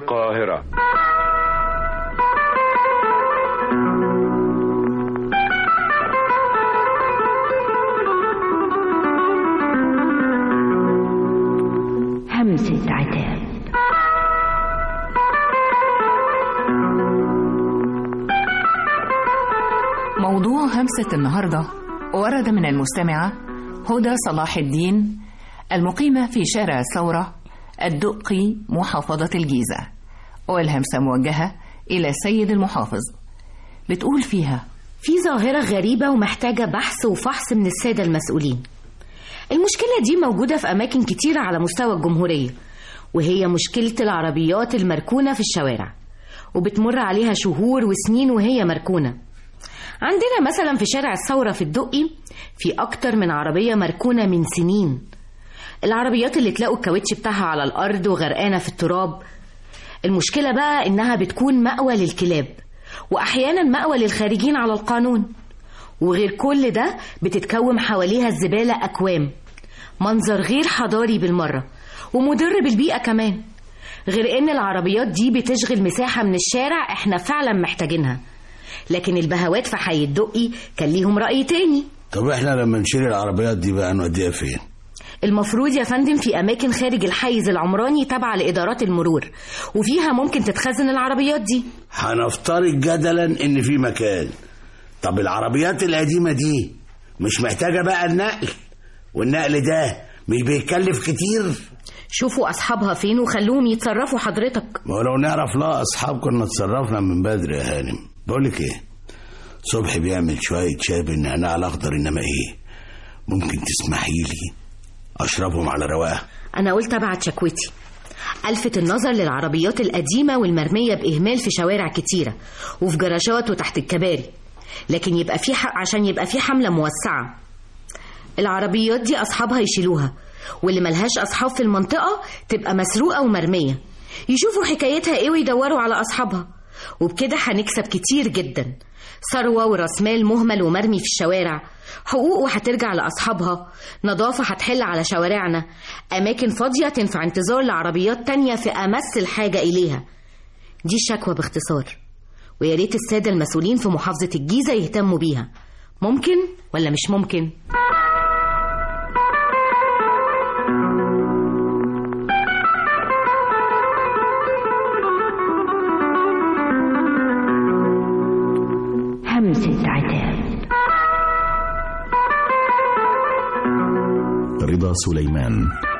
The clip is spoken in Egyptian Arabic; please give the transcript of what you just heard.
القاهرة همسة عتاب موضوع همسة النهاردة ورد من المستمعة هدى صلاح الدين المقيمة في شارع الثورة الدقي محافظة الجيزة والهمسة موجهة إلى سيد المحافظ بتقول فيها في ظاهرة غريبة ومحتاجة بحث وفحص من السادة المسؤولين المشكلة دي موجودة في أماكن كتيرة على مستوى الجمهورية وهي مشكلة العربيات المركونة في الشوارع وبتمر عليها شهور وسنين وهي مركونة عندنا مثلا في شارع الثورة في الدقي في أكتر من عربية مركونة من سنين العربيات اللي تلاقوا الكاوتش بتاعها على الأرض وغرقانة في التراب المشكلة بقى إنها بتكون مأوى للكلاب وأحيانا مأوى للخارجين على القانون وغير كل ده بتتكوم حواليها الزبالة أكوام منظر غير حضاري بالمرة ومضر بالبيئة كمان غير إن العربيات دي بتشغل مساحة من الشارع إحنا فعلا محتاجينها لكن البهوات في حي الدقي كان ليهم رأي تاني طب احنا لما نشيل العربيات دي بقى نوديها فين المفروض يا فندم في أماكن خارج الحيز العمراني تابعة لإدارات المرور وفيها ممكن تتخزن العربيات دي هنفترض جدلا ان في مكان طب العربيات القديمة دي مش محتاجة بقى النقل والنقل ده مش بيتكلف كتير شوفوا أصحابها فين وخلوهم يتصرفوا حضرتك ما هو لو نعرف لا اصحاب كنا اتصرفنا من بدري يا هانم بقولك ايه صبحي بيعمل شوية شاي بالنعناع الأخضر إنما إيه ممكن تسمحي لي أشربهم على رواقة أنا قلت أبعت شكوتي ألفت النظر للعربيات القديمة والمرمية بإهمال في شوارع كتيرة وفي جراشات وتحت الكباري لكن يبقى في حق عشان يبقى في حملة موسعة العربيات دي أصحابها يشيلوها واللي ملهاش أصحاب في المنطقة تبقى مسروقة ومرمية يشوفوا حكايتها إيه ويدوروا على أصحابها وبكده هنكسب كتير جدا ثروة وراس مال مهمل ومرمي في الشوارع حقوق وهترجع لأصحابها نظافة هتحل على شوارعنا أماكن فاضية تنفع انتظار لعربيات تانية في أمس الحاجة إليها دي الشكوى باختصار ويا ريت السادة المسؤولين في محافظة الجيزة يهتموا بيها ممكن ولا مش ممكن؟ همسة عتاب رضا سليمان